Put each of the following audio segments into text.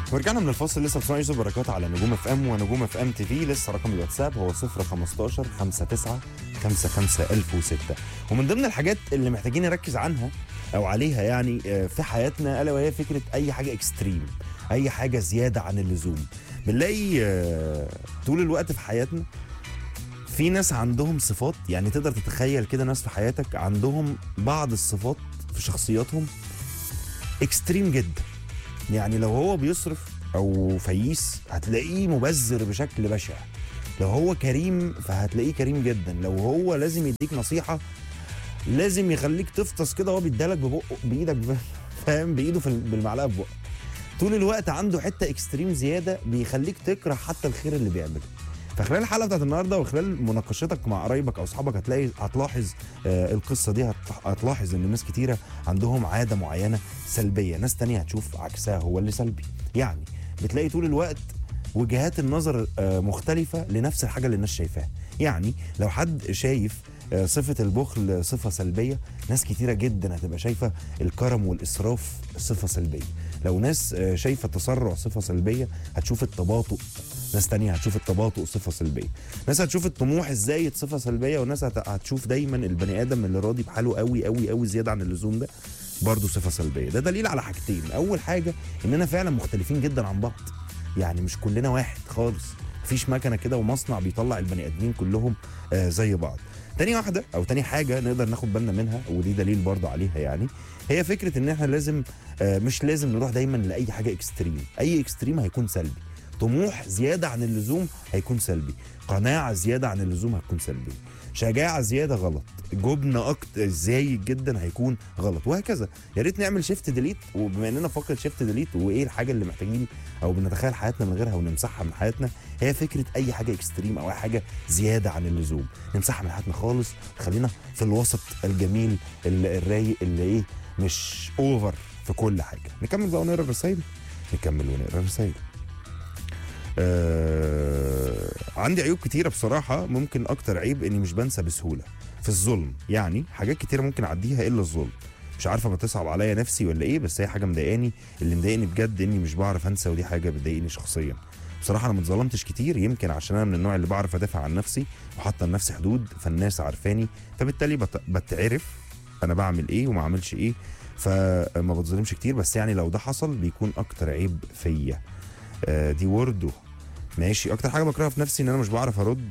ورجعنا من الفاصل لسه بسمع يوسف بركات على نجوم اف ام ونجوم اف ام تي في لسه رقم الواتساب هو 015 59 55 1006 ومن ضمن الحاجات اللي محتاجين نركز عنها او عليها يعني آه، في حياتنا الا وهي فكره اي حاجه اكستريم اي حاجه زياده عن اللزوم بنلاقي آه، طول الوقت في حياتنا في ناس عندهم صفات يعني تقدر تتخيل كده ناس في حياتك عندهم بعض الصفات في شخصياتهم اكستريم جدا يعني لو هو بيصرف او فييس هتلاقيه مبذر بشكل بشع لو هو كريم فهتلاقيه كريم جدا لو هو لازم يديك نصيحه لازم يخليك تفطس كده وهو بيدالك ببقه بايدك ب- فاهم بايده في ال- بالمعلقه في بقه طول الوقت عنده حته اكستريم زياده بيخليك تكره حتى الخير اللي بيعمله فخلال الحلقه بتاعت النهارده وخلال مناقشتك مع قرايبك او اصحابك هتلاقي هتلاحظ آه القصه دي هت- هتلاحظ ان ناس كتيره عندهم عاده معينه سلبيه ناس تانية هتشوف عكسها هو اللي سلبي يعني بتلاقي طول الوقت وجهات النظر آه، مختلفة لنفس الحاجة اللي الناس شايفاها يعني لو حد شايف آه، صفة البخل صفة سلبية ناس كتيرة جدا هتبقى شايفة الكرم والإسراف صفة سلبية لو ناس آه، شايفة التسرع صفة سلبية هتشوف التباطؤ ناس تانية هتشوف التباطؤ صفة سلبية ناس هتشوف الطموح الزايد صفة سلبية وناس هت- هتشوف دايما البني آدم اللي راضي بحاله قوي قوي قوي زيادة عن اللزوم ده برضه صفة سلبية ده دليل على حاجتين أول حاجة إننا فعلا مختلفين جدا عن بعض يعني مش كلنا واحد خالص مفيش مكنه كده ومصنع بيطلع البني ادمين كلهم آه زي بعض تاني واحده او تاني حاجه نقدر ناخد بالنا منها ودي دليل برضه عليها يعني هي فكره ان احنا لازم آه مش لازم نروح دايما لاي حاجه اكستريم اي اكستريم هيكون سلبي طموح زياده عن اللزوم هيكون سلبي قناعه زياده عن اللزوم هتكون سلبيه شجاعه زياده غلط جبن اكتر زايد جدا هيكون غلط وهكذا يا ريت نعمل شيفت ديليت وبما اننا فقره شيفت ديليت وايه الحاجه اللي محتاجين او بنتخيل حياتنا من غيرها ونمسحها من حياتنا هي فكره اي حاجه اكستريم او اي حاجه زياده عن اللزوم نمسحها من حياتنا خالص خلينا في الوسط الجميل ال- الرايق اللي ايه مش اوفر في كل حاجه نكمل بقى ونقرا الرسايل نكمل ونقرا الرسايل آه عندي عيوب كتيرة بصراحة ممكن أكتر عيب إني مش بنسى بسهولة في الظلم يعني حاجات كتيرة ممكن أعديها إلا الظلم مش عارفة بتصعب عليا نفسي ولا إيه بس هي حاجة مضايقاني اللي مضايقني بجد إني مش بعرف أنسى ودي حاجة بتضايقني شخصيا بصراحة أنا ما اتظلمتش كتير يمكن عشان أنا من النوع اللي بعرف أدافع عن نفسي وحاطة لنفسي حدود فالناس عارفاني فبالتالي بت- بتعرف أنا بعمل إيه وما أعملش إيه فما بتظلمش كتير بس يعني لو ده حصل بيكون أكتر عيب فيا آه، دي وردو ماشي اكتر حاجه بكرهها في نفسي ان انا مش بعرف ارد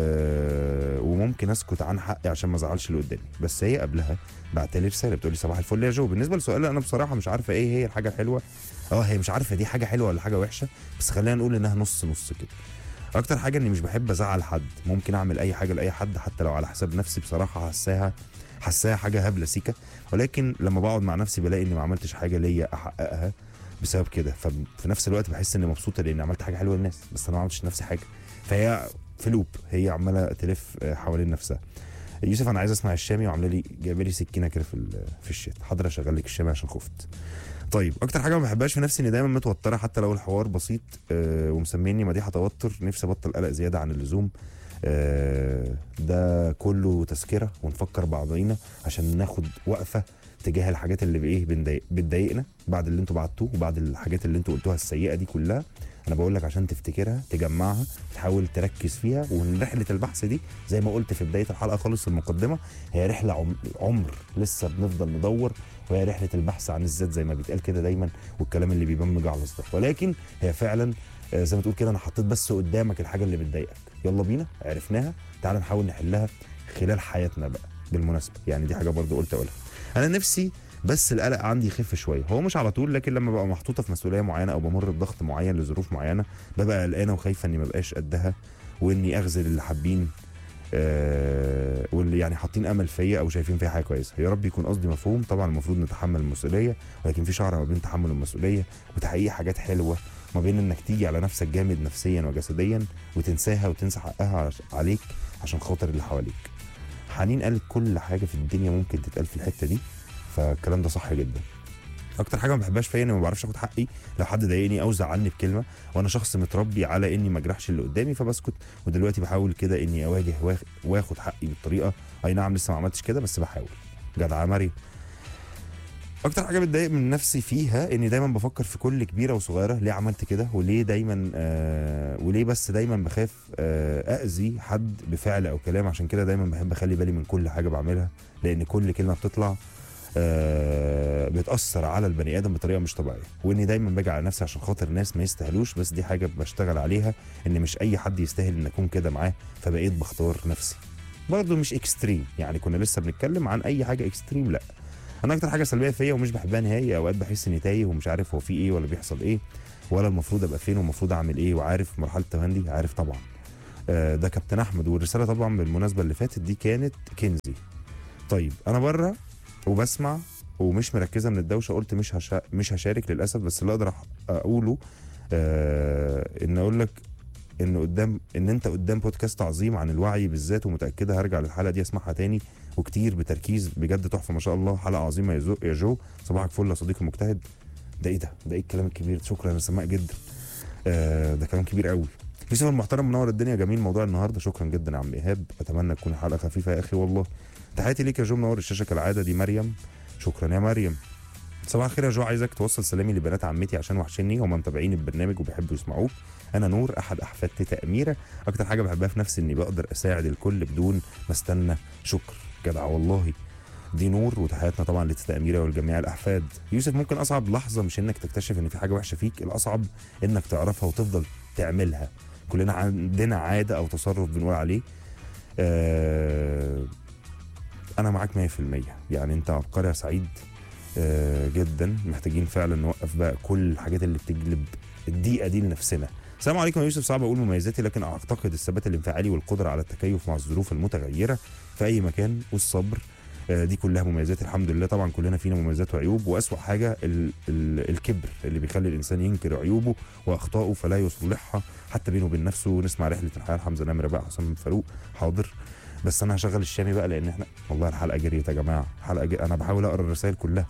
آه وممكن اسكت عن حقي عشان ما ازعلش اللي قدامي بس هي قبلها بعت لي رساله بتقول لي صباح الفل يا جو بالنسبه لسؤال انا بصراحه مش عارفه ايه هي الحاجه الحلوه اه هي مش عارفه دي حاجه حلوه ولا حاجه وحشه بس خلينا نقول انها نص نص كده اكتر حاجه اني مش بحب ازعل حد ممكن اعمل اي حاجه لاي حد حتى لو على حساب نفسي بصراحه حساها حساها حاجه هبله سيكه ولكن لما بقعد مع نفسي بلاقي اني ما عملتش حاجه ليا احققها بسبب كده ففي نفس الوقت بحس اني مبسوطه لاني عملت حاجه حلوه للناس بس انا ما عملتش لنفسي حاجه فهي في لوب هي عماله تلف آه، حوالين نفسها يوسف انا عايز اسمع الشامي وعامله لي جايبه لي سكينه كده في ال- في الشات حاضر اشغل لك الشامي عشان خفت طيب اكتر حاجه ما بحبهاش في نفسي اني دايما متوتره حتى لو الحوار بسيط آه ومسميني مديحه توتر نفسي ابطل قلق زياده عن اللزوم آه ده كله تذكره ونفكر بعضينا عشان ناخد وقفه تجاه الحاجات اللي بايه بنضايق- بتضايقنا بعد اللي انتوا بعتوه وبعد الحاجات اللي انتوا قلتوها السيئه دي كلها انا بقول لك عشان تفتكرها تجمعها تحاول تركز فيها ومن رحله البحث دي زي ما قلت في بدايه الحلقه خالص في المقدمه هي رحله عم- عمر لسه بنفضل ندور وهي رحله البحث عن الذات زي ما بيتقال كده دايما والكلام اللي بيبان مجعلص ده ولكن هي فعلا آه، زي ما تقول كده انا حطيت بس قدامك الحاجه اللي بتضايقك يلا بينا عرفناها تعال نحاول نحلها خلال حياتنا بقى بالمناسبه يعني دي حاجه برضو قلت اقولها انا نفسي بس القلق عندي يخف شويه هو مش على طول لكن لما ببقى محطوطه في مسؤوليه معينه او بمر بضغط معين لظروف معينه ببقى قلقانه وخايفه اني ما بقاش قدها واني اخذل اللي حابين آه واللي يعني حاطين امل فيا او شايفين فيا حاجه كويسه يا رب يكون قصدي مفهوم طبعا المفروض نتحمل المسؤوليه ولكن في شعره ما بين تحمل المسؤوليه وتحقيق حاجات حلوه ما بين انك تيجي على نفسك جامد نفسيا وجسديا وتنساها وتنسى حقها عش- عليك عشان خاطر اللي حواليك حنين قالت كل حاجه في الدنيا ممكن تتقال في الحته دي فالكلام ده صح جدا اكتر حاجه ما بحبهاش فيا اني ما بعرفش اخد حقي لو حد ضايقني او زعلني بكلمه وانا شخص متربي على اني ما اجرحش اللي قدامي فبسكت ودلوقتي بحاول كده اني اواجه واخ- واخد حقي بالطريقه اي نعم لسه ما عملتش كده بس بحاول جدع مريم اكتر حاجه بتضايق من نفسي فيها اني دايما بفكر في كل كبيره وصغيره ليه عملت كده وليه دايما آه وليه بس دايما بخاف آه اذي حد بفعل او كلام عشان كده دايما بحب اخلي بالي من كل حاجه بعملها لان كل كلمه بتطلع آه بتاثر على البني ادم بطريقه مش طبيعيه واني دايما باجي على نفسي عشان خاطر الناس ما يستاهلوش بس دي حاجه بشتغل عليها ان مش اي حد يستاهل ان اكون كده معاه فبقيت بختار نفسي برضه مش اكستريم يعني كنا لسه بنتكلم عن اي حاجه اكستريم لا انا اكتر حاجه سلبيه فيا ومش بحبها نهائي اوقات بحس اني تايه ومش عارف هو في ايه ولا بيحصل ايه ولا المفروض ابقى فين والمفروض اعمل ايه وعارف مرحله التمندي عارف طبعا آه ده كابتن احمد والرساله طبعا بالمناسبه اللي فاتت دي كانت كنزي طيب انا بره وبسمع ومش مركزه من الدوشه قلت مش هشا مش هشارك للاسف بس اللي اقدر أح- اقوله آه ان اقول لك ان قدام ان انت قدام بودكاست عظيم عن الوعي بالذات ومتاكده هرجع للحلقه دي اسمعها تاني وكتير بتركيز بجد تحفه ما شاء الله حلقه عظيمه يا جو يا جو صباحك فل يا صديقي المجتهد ده ايه ده ده ايه الكلام الكبير شكرا يا سماء جدا آه ده كلام كبير قوي يوسف المحترم منور الدنيا جميل موضوع النهارده شكرا جدا يا عم ايهاب اتمنى تكون الحلقه خفيفه يا اخي والله تحياتي ليك يا جو منور الشاشه كالعاده دي مريم شكرا يا مريم صباح الخير يا جو عايزك توصل سلامي لبنات عمتي عشان وحشني هم متابعين البرنامج وبيحبوا يسمعوك انا نور احد احفاد تيتا اميره اكتر حاجه بحبها في نفسي اني بقدر اساعد الكل بدون ما استنى شكر جدع والله دي نور وتحياتنا طبعا لتيتا اميره والجميع الاحفاد يوسف ممكن اصعب لحظه مش انك تكتشف ان في حاجه وحشه فيك الاصعب انك تعرفها وتفضل تعملها كلنا عندنا عاده او تصرف بنقول عليه آه انا معاك 100% يعني انت عبقري يا سعيد آه جدا محتاجين فعلا نوقف بقى كل الحاجات اللي بتجلب الضيقه دي لنفسنا السلام عليكم يا يوسف صعب اقول مميزاتي لكن اعتقد الثبات الانفعالي والقدره على التكيف مع الظروف المتغيره في اي مكان والصبر آه، دي كلها مميزات الحمد لله طبعا كلنا فينا مميزات وعيوب واسوا حاجه ال ال الكبر اللي بيخلي الانسان ينكر عيوبه واخطائه فلا يصلحها حتى بينه وبين نفسه ونسمع رحله الحياه حمزه نمره بقى حسام فاروق حاضر بس انا هشغل الشامي بقى لان احنا والله الحلقه جريت يا جماعه الحلقه جريت. انا بحاول اقرا الرسائل كلها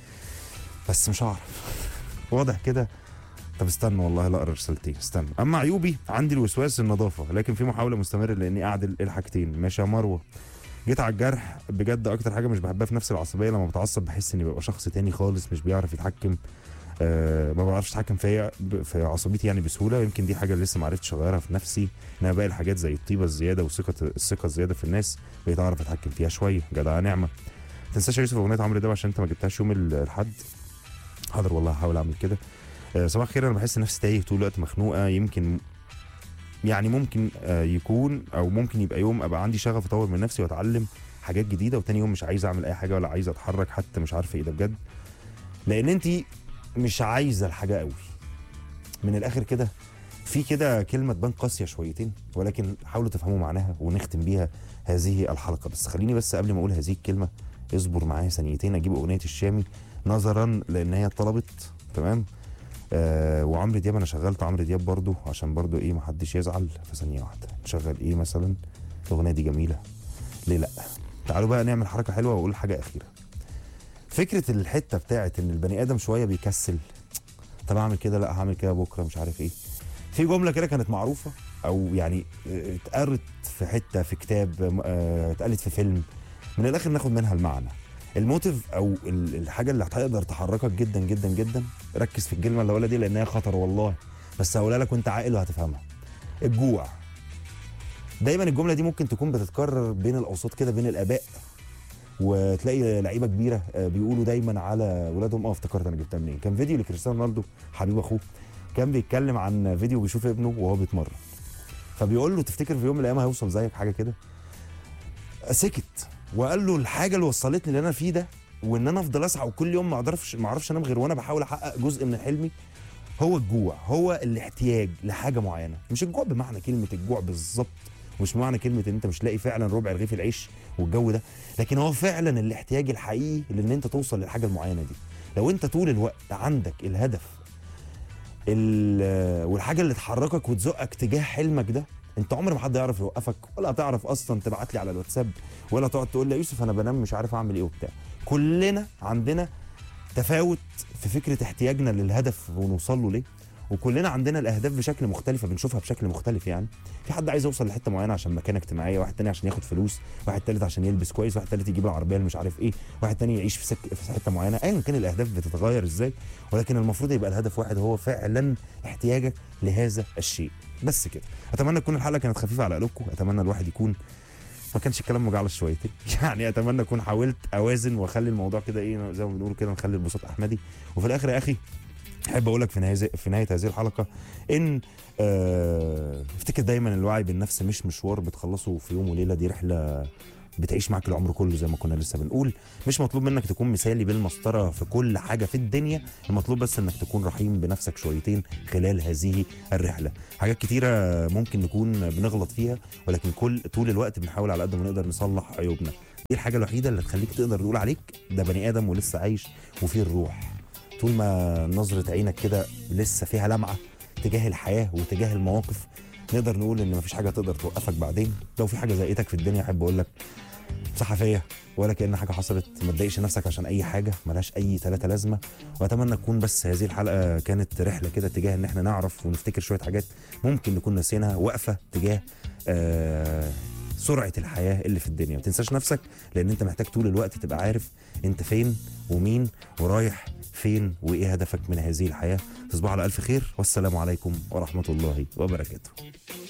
بس مش هعرف واضح كده طب استنى والله لا اقرا رسالتين استنى اما عيوبي عندي الوسواس النظافه لكن في محاوله مستمره لاني اعدل الحاجتين ماشي يا مروه جيت على الجرح بجد اكتر حاجه مش بحبها في نفس العصبيه لما بتعصب بحس اني ببقى شخص تاني خالص مش بيعرف يتحكم آه ما بعرفش اتحكم فيا ب- في عصبيتي يعني بسهوله يمكن دي حاجه لسه ما عرفتش اغيرها في نفسي انما باقي الحاجات زي الطيبه الزياده وثقه الثقه الزياده في الناس بقيت اعرف اتحكم فيها شويه جدع نعمه ما تنساش يا يوسف اغنيه عمرو دياب عشان انت ما جبتهاش يوم الاحد حاضر والله هحاول اعمل كده آه، صباح الخير انا بحس نفسي تايه طول الوقت مخنوقه يمكن يعني ممكن آه، يكون او ممكن يبقى يوم ابقى عندي شغف اطور من نفسي واتعلم حاجات جديده وتاني يوم مش عايز اعمل اي حاجه ولا عايز اتحرك حتى مش عارفه ايه ده بجد لان انت مش عايزه الحاجه قوي من الاخر كده في كده كلمه تبان قاسيه شويتين ولكن حاولوا تفهموا معناها ونختم بيها هذه الحلقه بس خليني بس قبل ما اقول هذه الكلمه اصبر معايا ثانيتين اجيب اغنيه الشامي نظرا لان هي طلبت تمام آه وعمرو دياب انا شغلت عمرو دياب برضو عشان برضو ايه محدش يزعل في ثانيه واحده نشغل ايه مثلا الاغنيه دي جميله ليه لا تعالوا بقى نعمل حركه حلوه واقول حاجه اخيره فكره الحته بتاعت ان البني ادم شويه بيكسل طب اعمل كده لا هعمل كده بكره مش عارف ايه في جمله كده كانت معروفه او يعني آه، اتقرت في حته في كتاب آه، اتقالت في فيلم من الاخر ناخد منها المعنى الموتيف او ال- الحاجه اللي هتقدر تحركك جدا جدا جدا ركز في الكلمه اللي هقولها دي لان هي خطر والله بس هقولها لك وانت عاقل وهتفهمها الجوع دايما الجمله دي ممكن تكون بتتكرر بين الاوساط كده بين الاباء وتلاقي لعيبه كبيره آه، بيقولوا دايما على ولادهم اه افتكرت انا جبتها منين كان فيديو لكريستيانو رونالدو حبيب اخوه كان بيتكلم عن فيديو بيشوف ابنه وهو بيتمرن فبيقول له تفتكر في يوم من الايام هيوصل زيك حاجه كده سكت وقال له الحاجه اللي وصلتني اللي انا فيه ده وان انا افضل اسعى وكل يوم ما اعرفش ما اعرفش انام غير وانا بحاول احقق جزء من حلمي هو الجوع هو الاحتياج لحاجه معينه مش الجوع بمعنى كلمه الجوع بالظبط مش بمعنى كلمه ان انت مش لاقي فعلا ربع رغيف العيش والجو ده لكن هو فعلا الاحتياج الحقيقي لان انت توصل للحاجه المعينه دي لو انت طول الوقت عندك الهدف ال- والحاجه اللي تحركك وتزقك تجاه حلمك ده انت عمر ما حد يعرف يوقفك ولا هتعرف اصلا تبعت لي على الواتساب ولا تقعد تقول لي يا يوسف انا بنام مش عارف اعمل ايه وبتاع كلنا عندنا تفاوت في فكره احتياجنا للهدف ونوصل له ليه وكلنا عندنا الاهداف بشكل مختلف بنشوفها بشكل مختلف يعني في حد عايز يوصل لحته معينه عشان مكانه اجتماعيه واحد تاني عشان ياخد فلوس واحد تالت عشان يلبس كويس واحد تالت يجيب العربيه اللي مش عارف ايه واحد تاني يعيش في سك في حته معينه ايا كان الاهداف بتتغير ازاي ولكن المفروض يبقى الهدف واحد هو فعلا احتياجك لهذا الشيء بس كده اتمنى تكون الحلقه كانت خفيفه على قلوبكم اتمنى الواحد يكون ما كانش الكلام مجعلص شويتين يعني اتمنى اكون حاولت اوازن واخلي الموضوع كده ايه زي ما بنقول كده نخلي البساط احمدي وفي الاخر يا اخي احب اقول لك في نهايه في نهايه هذه الحلقه ان آه، افتكر دايما الوعي بالنفس مش مشوار بتخلصه في يوم وليله دي رحله بتعيش معاك العمر كله زي ما كنا لسه بنقول مش مطلوب منك تكون مثالي بالمسطره في كل حاجه في الدنيا المطلوب بس انك تكون رحيم بنفسك شويتين خلال هذه الرحله حاجات كتيره ممكن نكون بنغلط فيها ولكن كل طول الوقت بنحاول على قد ما نقدر نصلح عيوبنا دي الحاجه الوحيده اللي تخليك تقدر تقول عليك ده بني ادم ولسه عايش وفيه الروح طول ما نظره عينك كده لسه فيها لمعه تجاه الحياه وتجاه المواقف نقدر نقول ان مفيش حاجه تقدر توقفك بعدين لو في حاجه زقتك في الدنيا احب اقول لك صحفيه ولا كأن حاجه حصلت ما تضايقش نفسك عشان اي حاجه ملهاش اي ثلاثه لازمه واتمنى تكون بس هذه الحلقه كانت رحله كده تجاه ان احنا نعرف ونفتكر شويه حاجات ممكن نكون ناسينها وقفه تجاه آه سرعه الحياه اللي في الدنيا ما تنساش نفسك لان انت محتاج طول الوقت تبقى عارف انت فين ومين ورايح فين وايه هدفك من هذه الحياه تصبحوا على الف خير والسلام عليكم ورحمه الله وبركاته